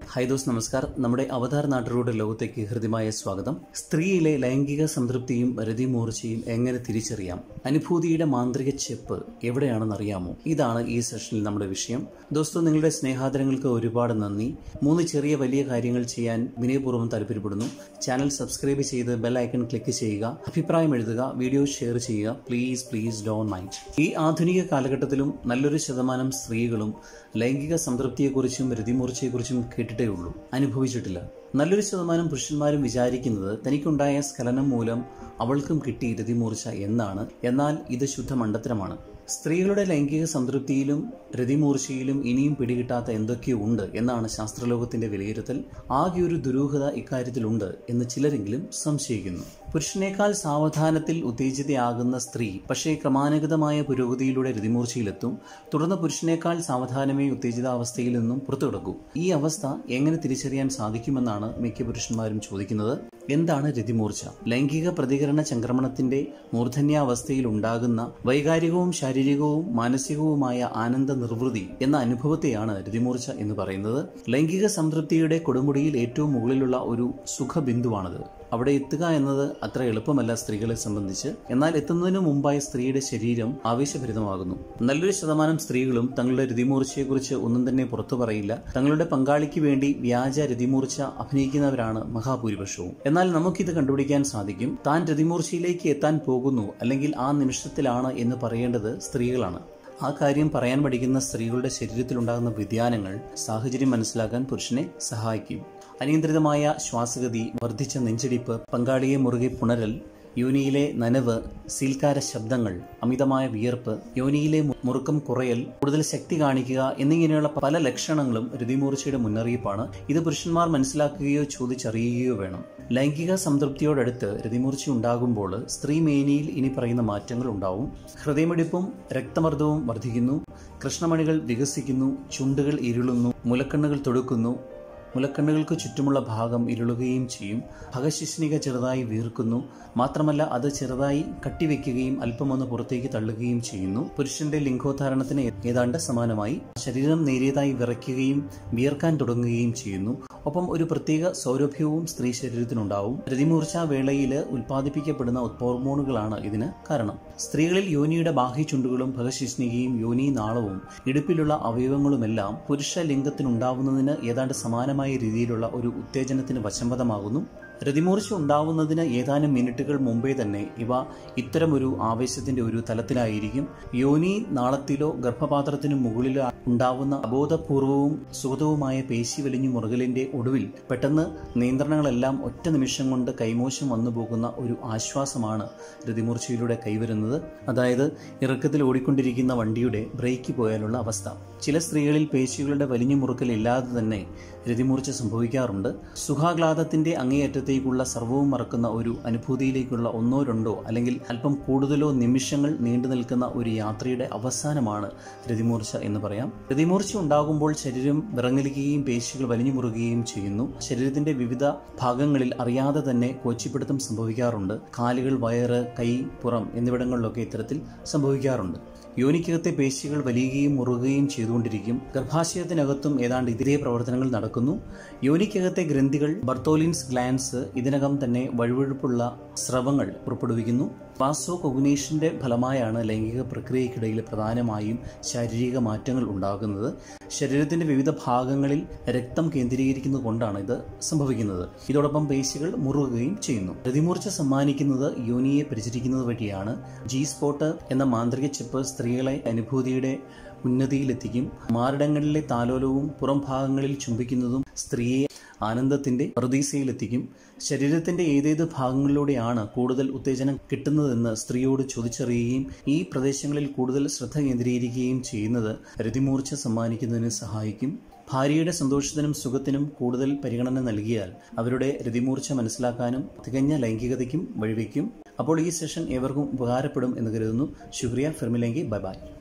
high those നമസ്കാർ നമ്മുടെ അവതാർ നാട്ടരുടെ ലോകത്തേക്ക് ഹൃദ്യമായ സ്വാഗതം സ്ത്രീയിലെ ലൈംഗിക സംതൃപ്തിയും രതിമൂർച്ചയും എങ്ങനെ തിരിച്ചറിയാം അനുഭൂതിയുടെ മാന്ത്രിക ചെപ്പ് എവിടെയാണെന്ന് അറിയാമോ ഇതാണ് ഈ സെഷനിൽ നമ്മുടെ വിഷയം ദോസ്തോ നിങ്ങളുടെ സ്നേഹാദരങ്ങൾക്ക് ഒരുപാട് നന്ദി മൂന്ന് ചെറിയ വലിയ കാര്യങ്ങൾ ചെയ്യാൻ വിനയപൂർവ്വം താല്പര്യപ്പെടുന്നു ചാനൽ സബ്സ്ക്രൈബ് ചെയ്ത് ബെൽ ഐക്കൺ ക്ലിക്ക് ചെയ്യുക അഭിപ്രായം എഴുതുക വീഡിയോ ഷെയർ ചെയ്യുക പ്ലീസ് പ്ലീസ് ഡോൺ മൈൻഡ് ഈ ആധുനിക കാലഘട്ടത്തിലും നല്ലൊരു ശതമാനം സ്ത്രീകളും ലൈംഗിക സംതൃപ്തിയെക്കുറിച്ചും രതിമൂർച്ചയെക്കുറിച്ചും കേട്ടിട്ടേ ഉള്ളൂ അനുഭവിച്ചിട്ടില്ല നല്ലൊരു ശതമാനം പുരുഷന്മാരും വിചാരിക്കുന്നത് തനിക്കുണ്ടായ സ്ഖലനം മൂലം അവൾക്കും കിട്ടി രതിമൂർച്ച എന്നാണ് എന്നാൽ ഇത് ശുദ്ധ മണ്ടത്തരമാണ് സ്ത്രീകളുടെ ലൈംഗിക സംതൃപ്തിയിലും രതിമൂർച്ചയിലും ഇനിയും പിടികിട്ടാത്ത എന്തൊക്കെയോ ഉണ്ട് എന്നാണ് ശാസ്ത്രലോകത്തിന്റെ വിലയിരുത്തൽ ആകെ ഒരു ദുരൂഹത ഇക്കാര്യത്തിലുണ്ട് എന്ന് ചിലരെങ്കിലും സംശയിക്കുന്നു പുരുഷനേക്കാൾ സാവധാനത്തിൽ ഉത്തേജിതയാകുന്ന സ്ത്രീ പക്ഷേ ക്രമാനുഗതമായ പുരോഗതിയിലൂടെ രതിമൂർച്ചയിലെത്തും തുടർന്ന് പുരുഷനേക്കാൾ സാവധാനമേ ഉത്തേജിതാവസ്ഥയിൽ നിന്നും പുറത്തുകിടക്കൂ ഈ അവസ്ഥ എങ്ങനെ തിരിച്ചറിയാൻ സാധിക്കുമെന്നാണ് മിക്ക പുരുഷന്മാരും ചോദിക്കുന്നത് എന്താണ് രതിമൂർച്ച ലൈംഗിക പ്രതികരണ ചംക്രമണത്തിന്റെ മൂർധന്യാവസ്ഥയിൽ ഉണ്ടാകുന്ന വൈകാരികവും ശാരീരികവും മാനസികവുമായ ആനന്ദ നിർവൃതി എന്ന അനുഭവത്തെയാണ് രതിമൂർച്ച എന്ന് പറയുന്നത് ലൈംഗിക സംതൃപ്തിയുടെ കൊടുമുടിയിൽ ഏറ്റവും മുകളിലുള്ള ഒരു സുഖബിന്ദുവാണത് അവിടെ എത്തുക എന്നത് അത്ര എളുപ്പമല്ല സ്ത്രീകളെ സംബന്ധിച്ച് എന്നാൽ എത്തുന്നതിനു മുമ്പായി സ്ത്രീയുടെ ശരീരം ആവേശഭരിതമാകുന്നു നല്ലൊരു ശതമാനം സ്ത്രീകളും തങ്ങളുടെ രതിമൂർച്ചയെക്കുറിച്ച് ഒന്നും തന്നെ പുറത്തു പറയില്ല തങ്ങളുടെ പങ്കാളിക്ക് വേണ്ടി വ്യാജ രതിമൂർച്ച അഭിനയിക്കുന്നവരാണ് മഹാഭൂരിപക്ഷവും എന്നാൽ നമുക്കിത് കണ്ടുപിടിക്കാൻ സാധിക്കും താൻ രതിമൂർച്ചയിലേക്ക് എത്താൻ പോകുന്നു അല്ലെങ്കിൽ ആ നിമിഷത്തിലാണ് എന്ന് പറയേണ്ടത് സ്ത്രീകളാണ് ആ കാര്യം പറയാൻ പഠിക്കുന്ന സ്ത്രീകളുടെ ശരീരത്തിലുണ്ടാകുന്ന വ്യതിയാനങ്ങൾ സാഹചര്യം മനസ്സിലാക്കാൻ പുരുഷനെ സഹായിക്കും അനിയന്ത്രിതമായ ശ്വാസഗതി വർദ്ധിച്ച നെഞ്ചിടിപ്പ് പങ്കാളിയെ മുറുകെ പുണരൽ യോനിയിലെ നനവ് സീൽക്കാര ശബ്ദങ്ങൾ അമിതമായ വിയർപ്പ് യോനിയിലെ മുറുക്കം കുറയൽ കൂടുതൽ ശക്തി കാണിക്കുക എന്നിങ്ങനെയുള്ള പല ലക്ഷണങ്ങളും രതിമൂർച്ചയുടെ മുന്നറിയിപ്പാണ് ഇത് പുരുഷന്മാർ മനസ്സിലാക്കുകയോ ചോദിച്ചറിയുകയോ വേണം ലൈംഗിക സംതൃപ്തിയോടടുത്ത് രതിമൂർച്ച ഉണ്ടാകുമ്പോൾ സ്ത്രീ മേനിയിൽ ഇനി പറയുന്ന മാറ്റങ്ങൾ ഉണ്ടാവും ഹൃദയമിടിപ്പും രക്തമർദ്ദവും വർദ്ധിക്കുന്നു കൃഷ്ണമണികൾ വികസിക്കുന്നു ചുണ്ടുകൾ ഇരുളുന്നു മുലക്കണ്ണുകൾ തൊടുക്കുന്നു മുലക്കണ്ണുകൾക്ക് ചുറ്റുമുള്ള ഭാഗം ഇരുളുകയും ചെയ്യും ഭഗശിഷ്ണിക ചെറുതായി വീർക്കുന്നു മാത്രമല്ല അത് ചെറുതായി കട്ടിവെക്കുകയും അല്പമൊന്ന് പുറത്തേക്ക് തള്ളുകയും ചെയ്യുന്നു പുരുഷന്റെ ലിംഗോദ്ധാരണത്തിന് ഏതാണ്ട് സമാനമായി ശരീരം നേരിയതായി വിറയ്ക്കുകയും വിയർക്കാൻ തുടങ്ങുകയും ചെയ്യുന്നു ഒപ്പം ഒരു പ്രത്യേക സൗരഭ്യവും സ്ത്രീ ശരീരത്തിനുണ്ടാവും രതിമൂർച്ച വേളയിൽ ഉൽപ്പാദിപ്പിക്കപ്പെടുന്ന ഹോർമോണുകളാണ് ഇതിന് കാരണം സ്ത്രീകളിൽ യോനിയുടെ ബാഹ്യചുണ്ടുകളും ഭഗശിഷ്ണികയും യോനി നാളവും ഇടുപ്പിലുള്ള അവയവങ്ങളുമെല്ലാം പുരുഷ ലിംഗത്തിനുണ്ടാവുന്നതിന് ഏതാണ്ട് സമാനമായ രീതിയിലുള്ള ഒരു ഉത്തേജനത്തിന് വശംവദമാകുന്നു രതിമൂർച്ച ഉണ്ടാവുന്നതിന് ഏതാനും മിനിറ്റുകൾ മുമ്പേ തന്നെ ഇവ ഇത്തരമൊരു ആവേശത്തിന്റെ ഒരു തലത്തിലായിരിക്കും യോനി നാളത്തിലോ ഗർഭപാത്രത്തിനു മുകളിലോ ഉണ്ടാവുന്ന അബോധപൂർവവും സുഗതവുമായ പേശി വലിഞ്ഞു മുറുകലിന്റെ ഒടുവിൽ പെട്ടെന്ന് നിയന്ത്രണങ്ങളെല്ലാം ഒറ്റ നിമിഷം കൊണ്ട് കൈമോശം വന്നു പോകുന്ന ഒരു ആശ്വാസമാണ് രതിമൂർച്ചയിലൂടെ കൈവരുന്നത് അതായത് ഇറക്കത്തിൽ ഓടിക്കൊണ്ടിരിക്കുന്ന വണ്ടിയുടെ ബ്രേക്ക് പോയാലുള്ള അവസ്ഥ ചില സ്ത്രീകളിൽ പേശികളുടെ വലിഞ്ഞു മുറുക്കൽ ഇല്ലാതെ തന്നെ രതിമൂർച്ച സംഭവിക്കാറുണ്ട് സുഖാഹ്ലാദത്തിന്റെ അങ്ങേയറ്റത്തേക്കുള്ള സർവവും മറക്കുന്ന ഒരു അനുഭൂതിയിലേക്കുള്ള ഒന്നോ രണ്ടോ അല്ലെങ്കിൽ അല്പം കൂടുതലോ നിമിഷങ്ങൾ നീണ്ടു നിൽക്കുന്ന ഒരു യാത്രയുടെ അവസാനമാണ് രതിമൂർച്ച എന്ന് പറയാം രതിമൂർച്ച ഉണ്ടാകുമ്പോൾ ശരീരം വിറങ്ങലിക്കുകയും പേശികൾ വലിഞ്ഞു മുറുകയും ചെയ്യുന്നു ശരീരത്തിന്റെ വിവിധ ഭാഗങ്ങളിൽ അറിയാതെ തന്നെ കോച്ചിപ്പിടുത്തം സംഭവിക്കാറുണ്ട് കാലുകൾ വയറ് കൈ പുറം എന്നിവിടങ്ങളിലൊക്കെ ഇത്തരത്തിൽ സംഭവിക്കാറുണ്ട് യോനിക്കകത്തെ പേശികൾ വലിയുകയും മുറുകുകയും ചെയ്തുകൊണ്ടിരിക്കും ഗർഭാശയത്തിനകത്തും ഏതാണ്ട് ഇതേ പ്രവർത്തനങ്ങൾ നടക്കുന്നു യോനിക്കകത്തെ ഗ്രന്ഥികൾ ബർത്തോലിൻസ് ഗ്ലാൻസ് ഇതിനകം തന്നെ വഴുവഴുപ്പുള്ള സ്രവങ്ങൾ പുറപ്പെടുവിക്കുന്നു വാസോ കൊഗ്നേഷന്റെ ഫലമായാണ് ലൈംഗിക പ്രക്രിയയ്ക്കിടയിൽ പ്രധാനമായും ശാരീരിക മാറ്റങ്ങൾ ഉണ്ടാകുന്നത് ശരീരത്തിന്റെ വിവിധ ഭാഗങ്ങളിൽ രക്തം കേന്ദ്രീകരിക്കുന്നത് കൊണ്ടാണ് ഇത് സംഭവിക്കുന്നത് ഇതോടൊപ്പം പേശികൾ മുറുകുകയും ചെയ്യുന്നു പ്രതിമൂർച്ച സമ്മാനിക്കുന്നത് യോനിയെ പരിചരിക്കുന്നത് വഴിയാണ് ജി സ്പോട്ട് എന്ന മാന്ത്രിക ചിപ്പ് സ്ത്രീകളെ അനുഭൂതിയുടെ ഉന്നതിയിലെത്തിക്കും മാറിടങ്ങളിലെ താലോലവും പുറം ഭാഗങ്ങളിൽ ചുംബിക്കുന്നതും സ്ത്രീയെ ആനന്ദത്തിന്റെ പ്രതീസയിലെത്തിക്കും ശരീരത്തിന്റെ ഏതേത് ഭാഗങ്ങളിലൂടെയാണ് കൂടുതൽ ഉത്തേജനം കിട്ടുന്നതെന്ന് സ്ത്രീയോട് ചോദിച്ചറിയുകയും ഈ പ്രദേശങ്ങളിൽ കൂടുതൽ ശ്രദ്ധ കേന്ദ്രീകരിക്കുകയും ചെയ്യുന്നത് രതിമൂർച്ച സമ്മാനിക്കുന്നതിന് സഹായിക്കും ഭാര്യയുടെ സന്തോഷത്തിനും സുഖത്തിനും കൂടുതൽ പരിഗണന നൽകിയാൽ അവരുടെ രതിമൂർച്ച മനസ്സിലാക്കാനും തികഞ്ഞ ലൈംഗികതയ്ക്കും വഴിവെക്കും അപ്പോൾ ഈ സെഷൻ ഏവർക്കും ഉപകാരപ്പെടും എന്ന് കരുതുന്നു ശുക്രിയ ഫിർമിലെങ്കി ബൈ ബൈ